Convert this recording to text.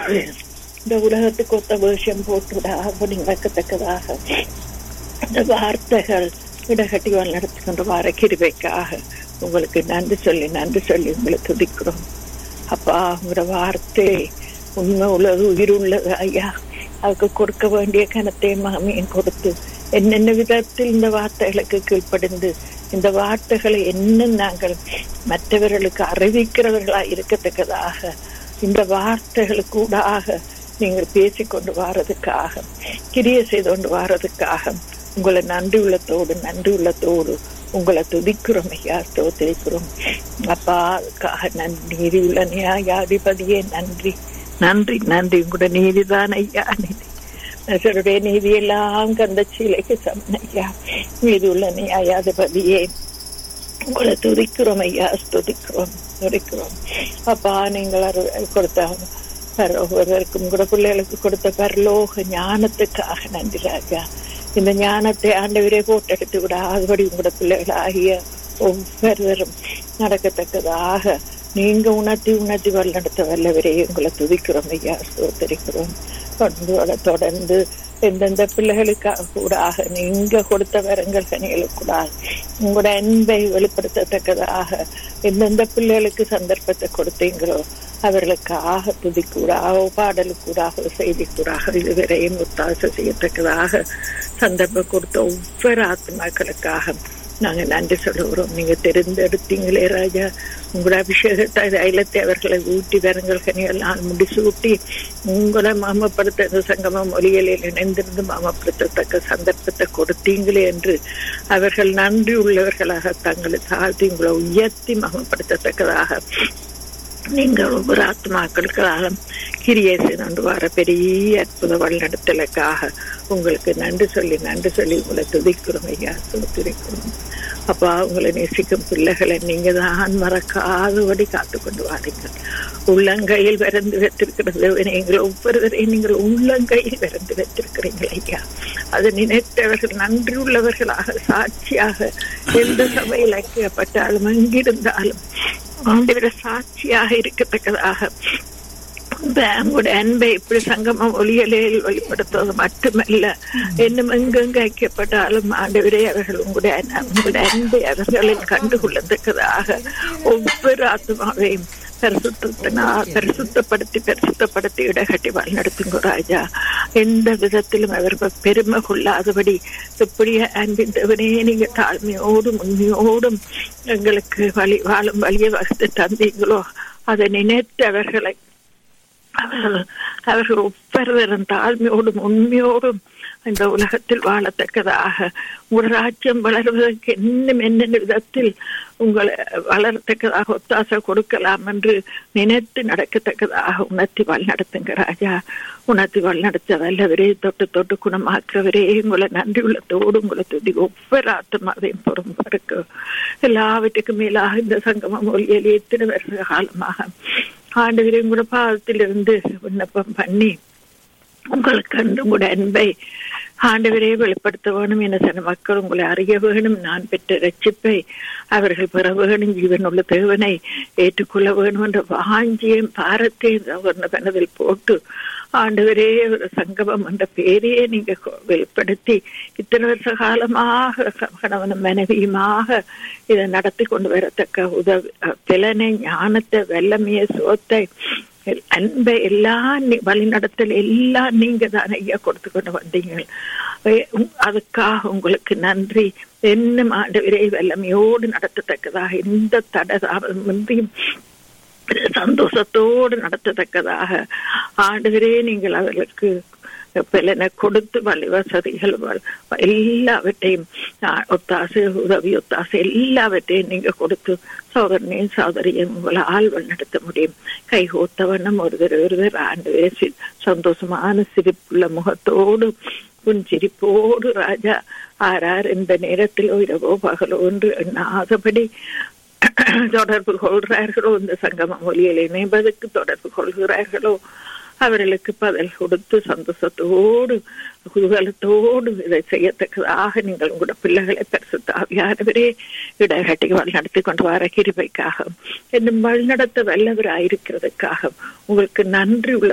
இந்த உலகத்துக்கு ஒத்த வேஷம் போட்டுவிடாக வைக்கத்தக்கதாக இந்த வார்த்தைகள் இடகட்டி நடத்தி கொண்டு வர கிருபைக்காக உங்களுக்கு நன்றி சொல்லி நன்றி சொல்லி உங்களை துதிக்கிறோம் அப்பா உங்களோட வார்த்தை உண்மை உள்ளது உயிர் உள்ளது ஐயா அதுக்கு கொடுக்க வேண்டிய கனத்தையும் மகமையும் கொடுத்து என்னென்ன விதத்தில் இந்த வார்த்தைகளுக்கு கீழ்ப்படிந்து இந்த வார்த்தைகளை என்ன நாங்கள் மற்றவர்களுக்கு அறிவிக்கிறவர்களாக இருக்கத்தக்கதாக இந்த வார்த்தைகளுக்கு கூடாக நீங்கள் பேசிக்கொண்டு வாரதுக்காக கிரிய செய்து கொண்டு வாரதுக்காக உங்களை நன்றி உள்ளத்தோடு நன்றி உள்ளத்தோடு உங்களை துதிக்கிறோம் ஐயா ஸ்தோத்திரிக்கிறோம் அப்பா அதுக்காக நன்றி நீதி உள்ள நியாயாதிபதியே நன்றி நன்றி நன்றி உங்களோட நீதிதான் ஐயா நீதி நசருடைய நீதி எல்லாம் கந்த சீலைக்கு சமன் ஐயா நீதி உள்ள நியாயாதிபதியே உங்களை துதிக்கிறோம் ஐயா துதிக்கிறோம் துதிக்கிறோம் அப்பா நீங்கள் அரு- கொடுத்த ஒருவருக்கும் கூட பிள்ளைகளுக்கு கொடுத்த பரலோக ஞானத்துக்காக நன்றி ராஜா இந்த ஞானத்தை ஆண்டவரே போட்டெடுத்து விட அதுபடி உங்களோட பிள்ளைகளாகிய ஒவ்வொருவரும் நடக்கத்தக்கதாக நீங்க உணர்த்தி உணர்த்தி வழிநடத்த வல்லவரே உங்களை துதிக்கிறோம் ஐயா ஸ்தோத்தரிக்கிறோம் தொடர்ந்து தொடர்ந்து எந்தெந்த பிள்ளைகளுக்காக கூடாக நீங்க கொடுத்த வரங்கள் கனிகளுக்கு கூடாக உங்களோட அன்பை வெளிப்படுத்தத்தக்கதாக எந்தெந்த பிள்ளைகளுக்கு சந்தர்ப்பத்தை கொடுத்தீங்களோ அவர்களுக்காக துதிக்கூடாக பாடலுக்கூடாக செய்திக்கூடாக இதுவரையும் ஒத்தாசை செய்யத்தக்கதாக சந்தர்ப்பம் கொடுத்த ஒவ்வொரு ஆத்மாக்களுக்காக நாங்க நன்றி சொல்லுகிறோம் நீங்க தெரிந்தெடுத்தீங்களே ராஜா உங்களோட அபிஷேகத்தை தைலத்தை அவர்களை ஊட்டி வரங்கள் கனியெல்லாம் முடிசூட்டி உங்களை மாமப்படுத்த இந்த சங்கம மொழிகளில் இணைந்திருந்து மாமப்படுத்தத்தக்க சந்தர்ப்பத்தை கொடுத்தீங்களே என்று அவர்கள் நன்றி உள்ளவர்களாக தங்களை தாழ்த்தி உங்களை உயர்த்தி மாமப்படுத்தத்தக்கதாக நீங்கள் ஒவ்வொரு ஆத்மாக்களுக்காக கிரியை செய்து வர பெரிய அற்புத வழிநடத்தலுக்காக உங்களுக்கு நன்றி சொல்லி நன்றி சொல்லி உங்களை துதிக்கிறோம் ஐயா துதிக்கிறோம் அப்பா உங்களை நேசிக்கும் பிள்ளைகளை நீங்க தான் மறக்காதபடி காத்து கொண்டு வாருங்கள் உள்ளங்கையில் விரந்து வைத்திருக்கிறது நீங்கள் ஒவ்வொருவரையும் நீங்கள் உள்ளங்கையில் விரந்து வைத்திருக்கிறீர்கள் ஐயா அதை நினைத்தவர்கள் நன்றி உள்ளவர்களாக சாட்சியாக எந்த சபையில் ஐக்கியப்பட்டாலும் எங்கிருந்தாலும் ஆண்டவர சாட்சியாக இருக்கத்தக்கதாக உங்களுடைய அன்பை இப்படி சங்கமம் ஒளியலையில் வெளிப்படுத்துவது மட்டுமல்ல இன்னும் எங்கெங்கு ஐக்கியப்பட்டாலும் ஆண்டவரே அவர்கள் உங்களுடைய அன்- உங்களுடைய அன்பை அவர்களில் கண்டுகொள்ளத்தக்கதாக ஒவ்வொரு ஆத்மாவையும் பரிசுத்தினால் பரிசுத்தப்படுத்தி பரிசுத்தப்படுத்தி இடகட்டி வழிநடத்துங்க ராஜா எந்த விதத்திலும் அவர் பெருமை கொள்ளாதபடி இப்படிய அன்பின் தேவனே நீங்க தாழ்மையோடும் உண்மையோடும் எங்களுக்கு வழி வாழும் வழியை வகுத்து தந்தீங்களோ அதை நினைத்து அவர்களை அவர்கள் அவர்கள் ஒவ்வொருவரும் தாழ்மையோடும் உண்மையோடும் இந்த உலகத்தில் வாழத்தக்கதாக உங்கள் ராஜ்யம் வளர்வதற்கு இன்னும் என்னென்ன விதத்தில் உங்களை வளரத்தக்கதாக ஒத்தாசை கொடுக்கலாம் என்று நினைத்து நடக்கத்தக்கதாக உணர்த்தி வழிநடத்துங்க ராஜா உணர்த்தி வழிநடத்த வல்லவரே தொட்டு தொட்டு குணமாக்குறவரே உங்களை நன்றி உள்ளத்தோடு உங்களை துதி ஒவ்வொரு ஆத்மாவையும் பொறுப்பருக்கு எல்லாவற்றுக்கும் மேலாக இந்த சங்கமம் ஒலியலே எத்தனை வருஷ காலமாக ஆண்டவரே உங்களோட பாதத்திலிருந்து விண்ணப்பம் பண்ணி உங்களுக்கு அன்று உங்களோட அன்பை ஆண்டவரே வெளிப்படுத்த வேணும் என சில மக்கள் உங்களை அறிய வேணும் நான் பெற்ற ரட்சிப்பை அவர்கள் பெற வேணும் ஜீவனுள்ள தேவனை ஏற்றுக்கொள்ள வேணும் என்ற வாஞ்சியும் பாரத்தையும் அவர் மனதில் போட்டு ஆண்டவரே ஒரு சங்கமம் என்ற பேரையே நீங்க கொ- வெளிப்படுத்தி இத்தனை வருஷ காலமாக கணவனும் மனைவியுமாக இதை நடத்தி கொண்டு வரத்தக்க உதவி பிளனை ஞானத்தை வெள்ளமைய சோத்தை அன்பை எல்லாம் நீ- வழிநடத்தல் எல்லாம் நீங்க தான் ஐயா கொடுத்து கொண்டு வந்தீங்க எ- உம், அதுக்காக உங்களுக்கு நன்றி என்ன ஆண்டவரே வல்லமையோடு நடத்தத்தக்கதாக எந்த தடதாமின்றியும் சந்தோஷத்தோடு நடத்தத்தக்கதாக ஆண்டவரே நீங்கள் அவர்களுக்கு பிள்ளனை கொடுத்து வழி வசதிகள் வ- எல்லாவற்றையும் ஆ, ஒத்தாசை உதவி ஒத்தாசை எல்லாவற்றையும் நீங்க கொடுத்து சோதரனையும் சோதரியும் உங்களால் நடத்த முடியும் கைகோத்த வண்ணம் ஒருவர் ஒருவர் ஆண்டு சந்தோஷமான சிரிப்புள்ள முகத்தோடு புன்சிரிப்போடு ராஜா ஆறார் இந்த நேரத்திலோ இரவோ பகலோ என்று எண்ணாதபடி தொடர்பு கொள்கிறார்களோ இந்த சங்கம மொழியில் இணைப்பதற்கு தொடர்பு கொள்கிறார்களோ அவர்களுக்கு பதில் கொடுத்து சந்தோஷத்தோடு குதூகலத்தோடு இதை செய்யத்தக்கதாக நீங்கள் உங்களோட பிள்ளைகளை பரிசுத்தாவியானவரே இடகட்டி வழிநடத்தி கொண்டு வர கிருபைக்காக என்னும் வழிநடத்த வல்லவராயிருக்கிறதுக்காக உங்களுக்கு நன்றி உள்ள